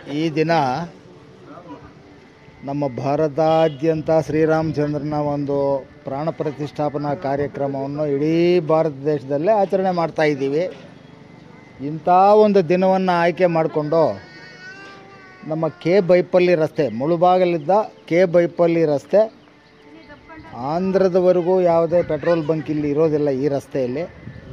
ಈ ದಿನ ನಮ್ಮ ಭಾರತಾದ್ಯಂತ ಶ್ರೀರಾಮಚಂದ್ರನ ಒಂದು ಪ್ರಾಣ ಪ್ರತಿಷ್ಠಾಪನಾ ಕಾರ್ಯಕ್ರಮವನ್ನು ಇಡೀ ಭಾರತ ದೇಶದಲ್ಲೇ ಆಚರಣೆ ಮಾಡ್ತಾ ಇದ್ದೀವಿ ಇಂಥ ಒಂದು ದಿನವನ್ನು ಆಯ್ಕೆ ಮಾಡಿಕೊಂಡು ನಮ್ಮ ಕೆ ಬೈಪಲ್ಲಿ ರಸ್ತೆ ಮುಳುಬಾಗಲಿದ್ದ ಕೆ ಬೈಪಲ್ಲಿ ರಸ್ತೆ ಆಂಧ್ರದವರೆಗೂ ಯಾವುದೇ ಪೆಟ್ರೋಲ್ ಬಂಕ್ ಇಲ್ಲಿ ಇರೋದಿಲ್ಲ ಈ ರಸ್ತೆಯಲ್ಲಿ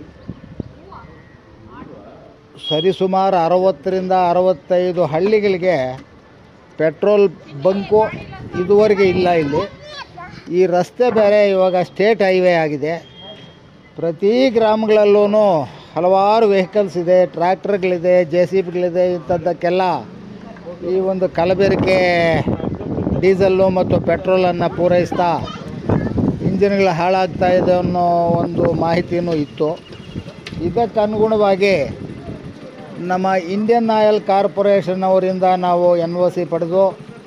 ಸರಿಸುಮಾರು ಅರವತ್ತರಿಂದ ಅರವತ್ತೈದು ಹಳ್ಳಿಗಳಿಗೆ ಪೆಟ್ರೋಲ್ ಬಂಕು ಇದುವರೆಗೆ ಇಲ್ಲ ಇಲ್ಲಿ ಈ ರಸ್ತೆ ಬೇರೆ ಇವಾಗ ಸ್ಟೇಟ್ ಹೈವೇ ಆಗಿದೆ ಪ್ರತಿ ಗ್ರಾಮಗಳಲ್ಲೂ ಹಲವಾರು ವೆಹಿಕಲ್ಸ್ ಇದೆ ಟ್ರ್ಯಾಕ್ಟರ್ಗಳಿದೆ ಜೆ ಸಿ ಬಿಗಳಿದೆ ಇಂಥದ್ದಕ್ಕೆಲ್ಲ ಈ ಒಂದು ಕಲಬೆರಕೆ ಡೀಸಲ್ಲು ಮತ್ತು ಪೆಟ್ರೋಲನ್ನು ಪೂರೈಸ್ತಾ ಇಂಜಿನ್ಗಳು ಹಾಳಾಗ್ತಾ ಇದೆ ಅನ್ನೋ ಒಂದು ಮಾಹಿತಿಯೂ ಇತ್ತು ಇದಕ್ಕೆ ಅನುಗುಣವಾಗಿ ನಮ್ಮ ಇಂಡಿಯನ್ ಆಯಿಲ್ ಕಾರ್ಪೊರೇಷನ್ ಅವರಿಂದ ನಾವು ಎನ್ ಒ ಸಿ ಪಡೆದು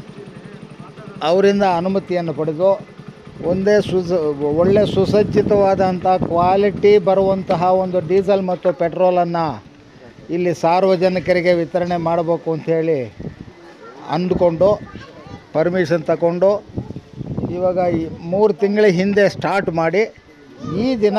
ಅವರಿಂದ ಅನುಮತಿಯನ್ನು ಪಡೆದು ಒಂದೇ ಸುಸ ಒಳ್ಳೆ ಸುಸಜ್ಜಿತವಾದಂಥ ಕ್ವಾಲಿಟಿ ಬರುವಂತಹ ಒಂದು ಡೀಸೆಲ್ ಮತ್ತು ಪೆಟ್ರೋಲನ್ನು ಇಲ್ಲಿ ಸಾರ್ವಜನಿಕರಿಗೆ ವಿತರಣೆ ಮಾಡಬೇಕು ಅಂಥೇಳಿ ಅಂದುಕೊಂಡು ಪರ್ಮಿಷನ್ ತಗೊಂಡು ಇವಾಗ ಈ ಮೂರು ತಿಂಗಳ ಹಿಂದೆ ಸ್ಟಾರ್ಟ್ ಮಾಡಿ ಈ ದಿನ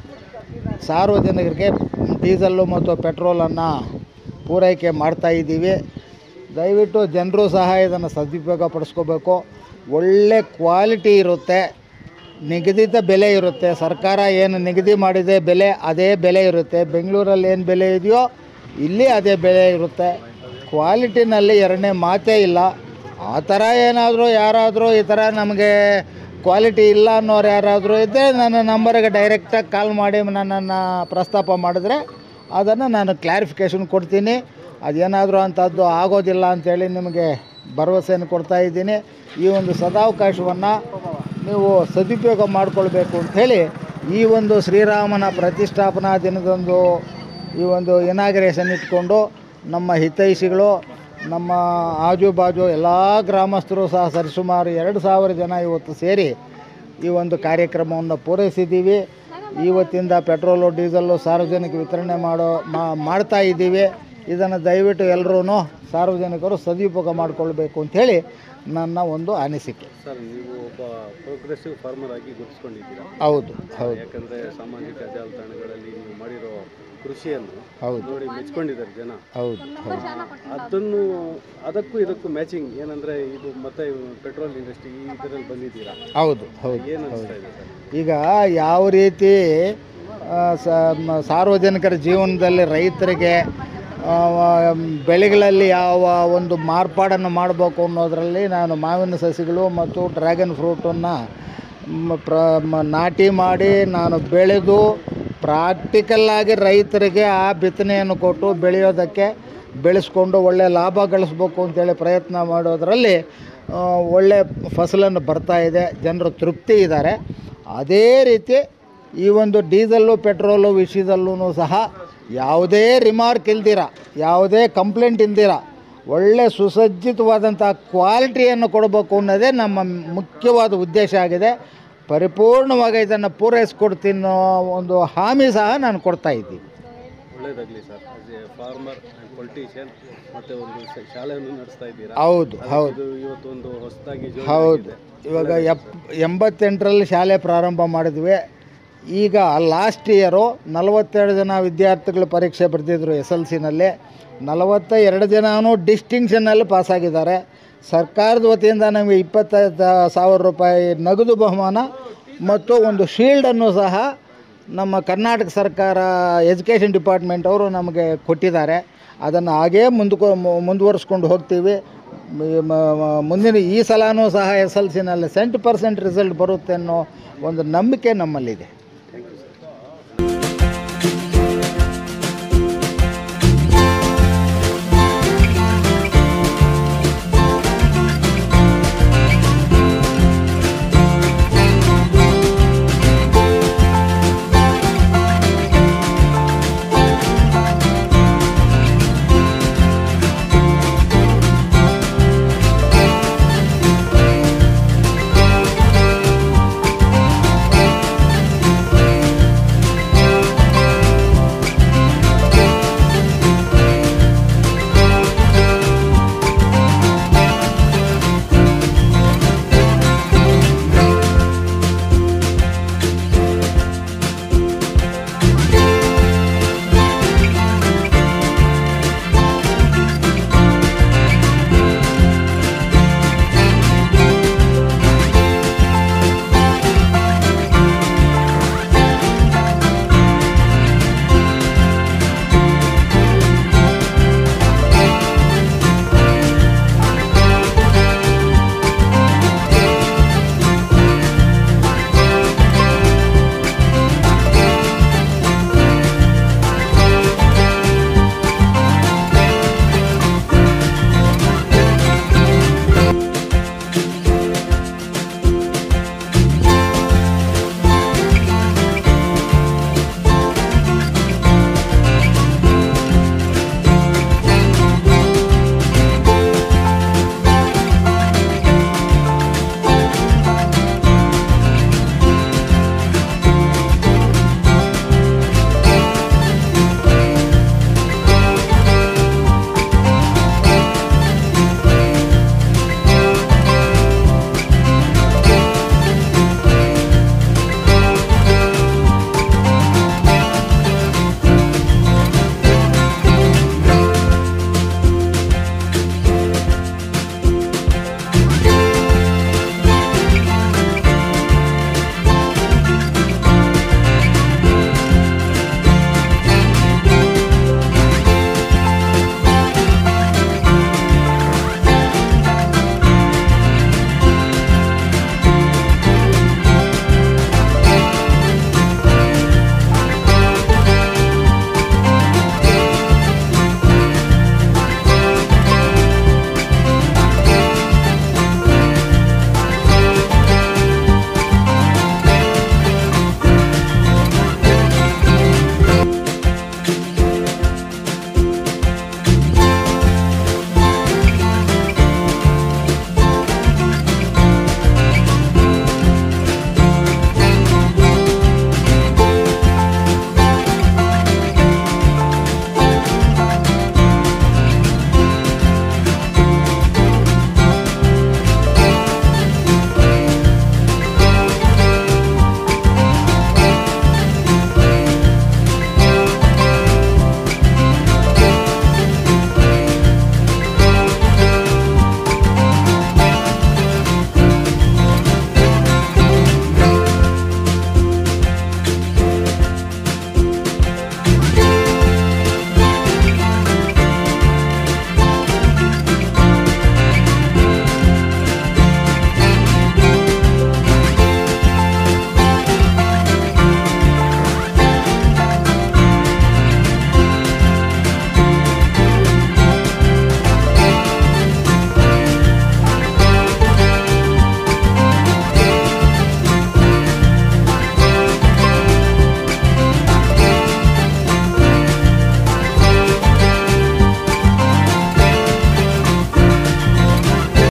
ಸಾರ್ವಜನಿಕರಿಗೆ ಡೀಸಲ್ಲು ಮತ್ತು ಪೆಟ್ರೋಲನ್ನು ಪೂರೈಕೆ ಮಾಡ್ತಾ ಇದ್ದೀವಿ ದಯವಿಟ್ಟು ಜನರು ಸಹ ಇದನ್ನು ಸದುಪಯೋಗ ಪಡಿಸ್ಕೋಬೇಕು ಒಳ್ಳೆ ಕ್ವಾಲಿಟಿ ಇರುತ್ತೆ ನಿಗದಿತ ಬೆಲೆ ಇರುತ್ತೆ ಸರ್ಕಾರ ಏನು ನಿಗದಿ ಮಾಡಿದೆ ಬೆಲೆ ಅದೇ ಬೆಲೆ ಇರುತ್ತೆ ಬೆಂಗಳೂರಲ್ಲಿ ಏನು ಬೆಲೆ ಇದೆಯೋ ಇಲ್ಲಿ ಅದೇ ಬೆಲೆ ಇರುತ್ತೆ ಕ್ವಾಲಿಟಿನಲ್ಲಿ ಎರಡನೇ ಮಾತೇ ಇಲ್ಲ ಆ ಥರ ಏನಾದರೂ ಯಾರಾದರೂ ಈ ಥರ ನಮಗೆ ಕ್ವಾಲಿಟಿ ಇಲ್ಲ ಅನ್ನೋರು ಯಾರಾದರೂ ಇದ್ದರೆ ನನ್ನ ನಂಬರಿಗೆ ಡೈರೆಕ್ಟಾಗಿ ಕಾಲ್ ಮಾಡಿ ನನ್ನನ್ನು ಪ್ರಸ್ತಾಪ ಮಾಡಿದ್ರೆ ಅದನ್ನು ನಾನು ಕ್ಲಾರಿಫಿಕೇಷನ್ ಕೊಡ್ತೀನಿ ಅದೇನಾದರೂ ಅಂಥದ್ದು ಆಗೋದಿಲ್ಲ ಅಂಥೇಳಿ ನಿಮಗೆ ಭರವಸೆಯನ್ನು ಕೊಡ್ತಾ ಇದ್ದೀನಿ ಈ ಒಂದು ಸದಾವಕಾಶವನ್ನು ನೀವು ಸದುಪಯೋಗ ಮಾಡಿಕೊಳ್ಬೇಕು ಅಂಥೇಳಿ ಈ ಒಂದು ಶ್ರೀರಾಮನ ಪ್ರತಿಷ್ಠಾಪನಾ ದಿನದಂದು ಈ ಒಂದು ಇನಾಗ್ರೇಷನ್ ಇಟ್ಕೊಂಡು ನಮ್ಮ ಹಿತೈಷಿಗಳು ನಮ್ಮ ಆಜು ಬಾಜು ಎಲ್ಲ ಗ್ರಾಮಸ್ಥರು ಸಹ ಸರಿಸುಮಾರು ಎರಡು ಸಾವಿರ ಜನ ಇವತ್ತು ಸೇರಿ ಈ ಒಂದು ಕಾರ್ಯಕ್ರಮವನ್ನು ಪೂರೈಸಿದ್ದೀವಿ ಇವತ್ತಿಂದ ಪೆಟ್ರೋಲು ಡೀಸೆಲ್ಲು ಸಾರ್ವಜನಿಕ ವಿತರಣೆ ಮಾಡೋ ಮಾ- ಮಾಡ್ತಾ ಇದ್ದೀವಿ ಇದನ್ನು ದಯವಿಟ್ಟು ಎಲ್ಲರೂ ಸಾರ್ವಜನಿಕರು ಸದುಪಯೋಗ ಮಾಡಿಕೊಳ್ಬೇಕು ಅಂಥೇಳಿ ನನ್ನ ಒಂದು ಅನಿಸಿಕೆ ಸರ್ ನೀವು ಒಬ್ಬ ಪ್ರೋಗ್ರೆಸಿವ್ ಫಾರ್ಮರ್ ಆಗಿ ಗುರುತಿಸ್ಕೊಂಡಿದ್ದೀರಾ ಹೌದು ಹೌದು ಯಾಕಂದ್ರೆ ಸಾಮಾಜಿಕ ಜಾಲತಾಣಗಳಲ್ಲಿ ನೀವು ಮಾಡಿರೋ ಕೃಷಿಯನ್ನು ಹೌದು ನೋಡಿ ಮೆಚ್ಕೊಂಡಿದ್ದಾರೆ ಜನ ಹೌದು ಹೌದು ಅದನ್ನು ಅದಕ್ಕೂ ಇದಕ್ಕೂ ಮ್ಯಾಚಿಂಗ್ ಏನಂದ್ರೆ ಇದು ಮತ್ತೆ ಪೆಟ್ರೋಲ್ ಇಂಡಸ್ಟ್ರಿ ಈ ಇದರಲ್ಲಿ ಬಂದಿದ್ದೀರಾ ಹೌದು ಹೌದು ಏನು ಅನಿಸ್ತಾ ಇದೆ ಸರ್ ಈಗ ಯಾವ ರೀತಿ ಆ, ಸ- ಮ- ಸಾರ್ವಜನಿಕರ ಜೀವನದಲ್ಲಿ ರೈತರಿಗೆ ಆ, ಬೆಳೆಗಳಲ್ಲಿ ಯಾವ ಒಂದು ಮಾರ್ಪಾಡನ್ನು ಮಾಡಬೇಕು ಅನ್ನೋದರಲ್ಲಿ ನಾನು ಮಾವಿನ ಸಸಿಗಳು ಮತ್ತು ಡ್ರ್ಯಾಗನ್ ಫ್ರೂಟನ್ನು ಪ್ರ ಮ- ನಾಟಿ ಮಾಡಿ ನಾನು ಬೆಳೆದು ಪ್ರಾಕ್ಟಿಕಲ್ಲಾಗಿ ರೈತರಿಗೆ ಆ ಬಿತ್ತನೆಯನ್ನು ಕೊಟ್ಟು ಬೆಳೆಯೋದಕ್ಕೆ ಬೆಳೆಸ್ಕೊಂಡು ಒಳ್ಳೆ ಲಾಭ ಗಳಿಸ್ಬೇಕು ಅಂತೇಳಿ ಪ್ರಯತ್ನ ಮಾಡೋದರಲ್ಲಿ ಆ, ಒಳ್ಳೆ ಫಸಲನ್ನು ಬರ್ತಾ ಇದೆ ಜನರು ತೃಪ್ತಿ ಇದ್ದಾರೆ ಅದೇ ರೀತಿ ಈ ಒಂದು ಡೀಸೆಲ್ಲು ಪೆಟ್ರೋಲು ವಿಷಯದಲ್ಲೂ ಸಹ ಯಾವುದೇ ರಿಮಾರ್ಕ್ ಇಲ್ದಿರ ಯಾವುದೇ ಕಂಪ್ಲೇಂಟ್ ಇಲ್ದಿರ ಒಳ್ಳೆ ಸುಸಜ್ಜಿತವಾದಂಥ ಕ್ವಾಲಿಟಿಯನ್ನು ಕೊಡಬೇಕು ಅನ್ನೋದೇ ನಮ್ಮ ಮುಖ್ಯವಾದ ಉದ್ದೇಶ ಆಗಿದೆ ಪರಿಪೂರ್ಣವಾಗಿ ಇದನ್ನು ಪೂರೈಸ್ಕೊಡ್ತೀನಿ ಅನ್ನೋ ಒಂದು ಹಾಮಿ ಸಹ ನಾನು ಕೊಡ್ತಾ ಇದ್ದೀನಿ ಒಳ್ಳೇದಾಗಲಿ sir as a farmer and politician ಮತ್ತೆ ಒಂದು ಶ- ಶಾಲೆಯನ್ನು ನಡೆಸ್ತಾ ಇದ್ದೀರಾ ಹೌದು ಹೌದು ಇದು ಇವತ್ತು ಒಂದು ಹೊಸದಾಗಿ ಹೌದು ಇವಾಗ ಎಪ್ ಎಂಬತ್ತೆಂಟರಲ್ಲಿ ಶಾಲೆ ಪ್ರಾರಂಭ ಮಾಡಿದ್ವಿ ಈಗ ಲಾಸ್ಟ್ ಇಯರು ನಲವತ್ತೆರಡು ಜನ ವಿದ್ಯಾರ್ಥಿಗಳು ಪರೀಕ್ಷೆ ಬರೆದಿದ್ರು ಎಸ್ ಎಲ್ ಸಿನಲ್ಲಿ ನಲವತ್ತ ಎರಡು ಜನನೂ ಡಿಸ್ಟಿಂಕ್ಷನ್ನಲ್ಲಿ ಪಾಸಾಗಿದ್ದಾರೆ ಸರ್ಕಾರದ ವತಿಯಿಂದ ನಮಗೆ ಇಪ್ಪತ್ತೈದು ಸಾವಿರ ರೂಪಾಯಿ ನಗದು ಬಹುಮಾನ ಮತ್ತು ಒಂದು ಶೀಲ್ಡನ್ನು ಸಹ ನಮ್ಮ ಕರ್ನಾಟಕ ಸರ್ಕಾರ ಎಜುಕೇಷನ್ ಡಿಪಾರ್ಟ್ಮೆಂಟ್ ಅವರು ನಮಗೆ ಕೊಟ್ಟಿದ್ದಾರೆ ಅದನ್ನು ಹಾಗೇ ಮುಂದಕ್ಕೂ ಮುಂದುವರಿಸ್ಕೊಂಡು ಹೋಗ್ತೀವಿ ಮ- ಮ- ಮ- ಮುಂದಿನ ಈ ಸಲನೂ ಸಹ ಎಸ್ ಎಲ್ ಸಿನಲ್ಲಿ ಸೆಂಟ್ ಪರ್ಸೆಂಟ್ ರಿಸಲ್ಟ್ ಬರುತ್ತೆ ಅನ್ನೋ ಒಂದು ನಂಬಿಕೆ ನಮ್ಮಲ್ಲಿದೆ